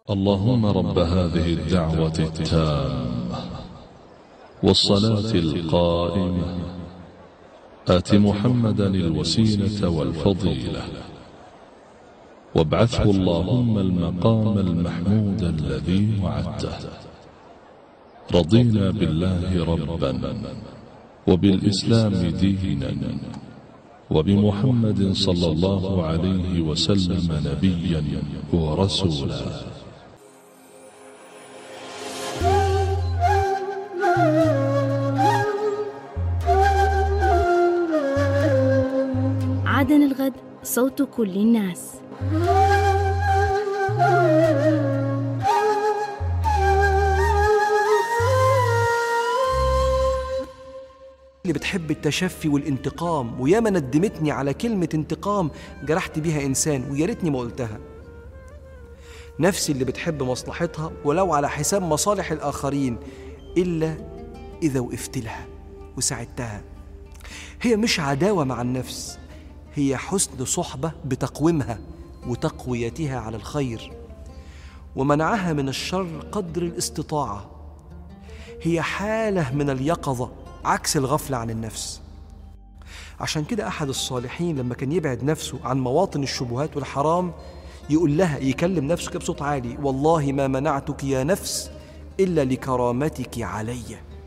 اللهم رب هذه الدعوة التامة والصلاة القائمة آت محمدا الوسيلة والفضيلة وابعثه اللهم المقام المحمود الذي وعدته رضينا بالله ربا وبالإسلام دينا وبمحمد صلى الله عليه وسلم نبيا ورسولا عدن الغد صوت كل الناس اللي بتحب التشفي والانتقام وياما ندمتني على كلمة انتقام جرحت بيها إنسان ويا ريتني ما قلتها نفسي اللي بتحب مصلحتها ولو على حساب مصالح الآخرين إلا إذا وقفت لها وساعدتها هي مش عداوة مع النفس هي حسن صحبة بتقويمها وتقويتها على الخير ومنعها من الشر قدر الاستطاعة هي حالة من اليقظة عكس الغفلة عن النفس عشان كده أحد الصالحين لما كان يبعد نفسه عن مواطن الشبهات والحرام يقول لها يكلم نفسه كده بصوت عالي والله ما منعتك يا نفس إلا لكرامتك علي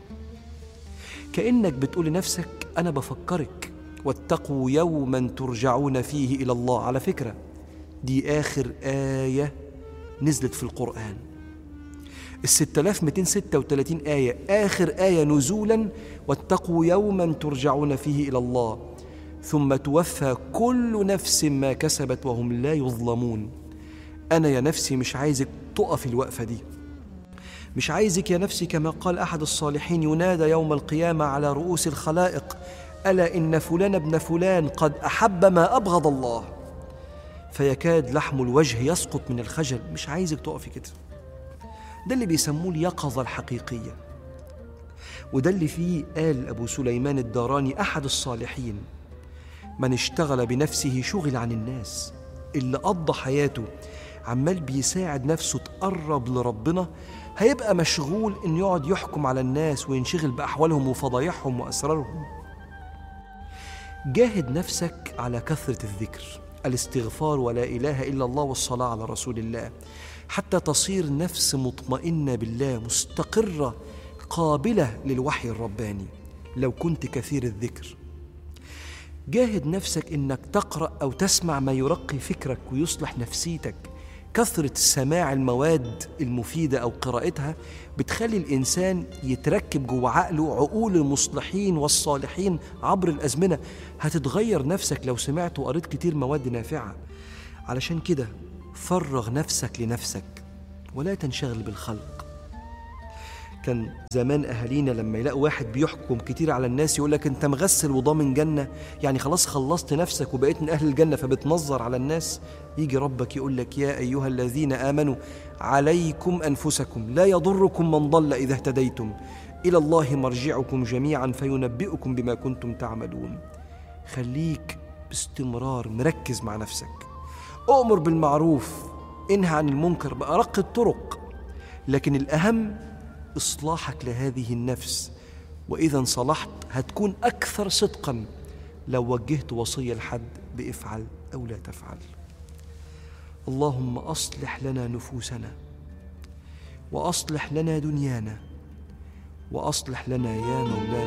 كأنك بتقول لنفسك أنا بفكرك واتقوا يوما ترجعون فيه إلى الله على فكرة دي آخر آية نزلت في القرآن ال 6236 آية آخر آية نزولا واتقوا يوما ترجعون فيه إلى الله ثم توفى كل نفس ما كسبت وهم لا يظلمون أنا يا نفسي مش عايزك تقف الوقفة دي مش عايزك يا نفسي كما قال أحد الصالحين ينادى يوم القيامة على رؤوس الخلائق ألا إن فلان ابن فلان قد أحب ما أبغض الله فيكاد لحم الوجه يسقط من الخجل مش عايزك تقفي كده ده اللي بيسموه اليقظة الحقيقية وده اللي فيه قال أبو سليمان الداراني أحد الصالحين من اشتغل بنفسه شغل عن الناس اللي قضى حياته عمال بيساعد نفسه تقرب لربنا هيبقى مشغول إن يقعد يحكم على الناس وينشغل بأحوالهم وفضايحهم وأسرارهم جاهد نفسك على كثرة الذكر الاستغفار ولا إله إلا الله والصلاة على رسول الله حتى تصير نفس مطمئنة بالله مستقرة قابلة للوحي الرباني لو كنت كثير الذكر جاهد نفسك انك تقرا او تسمع ما يرقي فكرك ويصلح نفسيتك كثره سماع المواد المفيده او قراءتها بتخلي الانسان يتركب جوه عقله عقول المصلحين والصالحين عبر الازمنه هتتغير نفسك لو سمعت وقريت كتير مواد نافعه علشان كده فرغ نفسك لنفسك ولا تنشغل بالخلق كان زمان اهالينا لما يلاقوا واحد بيحكم كتير على الناس يقول لك انت مغسل وضامن جنه يعني خلاص خلصت نفسك وبقيت من اهل الجنه فبتنظر على الناس يجي ربك يقول لك يا ايها الذين امنوا عليكم انفسكم لا يضركم من ضل اذا اهتديتم الى الله مرجعكم جميعا فينبئكم بما كنتم تعملون خليك باستمرار مركز مع نفسك أؤمر بالمعروف انهى عن المنكر بأرق الطرق لكن الأهم إصلاحك لهذه النفس وإذا انصلحت هتكون أكثر صدقا لو وجهت وصية لحد بافعل أو لا تفعل اللهم أصلح لنا نفوسنا وأصلح لنا دنيانا وأصلح لنا يا مولانا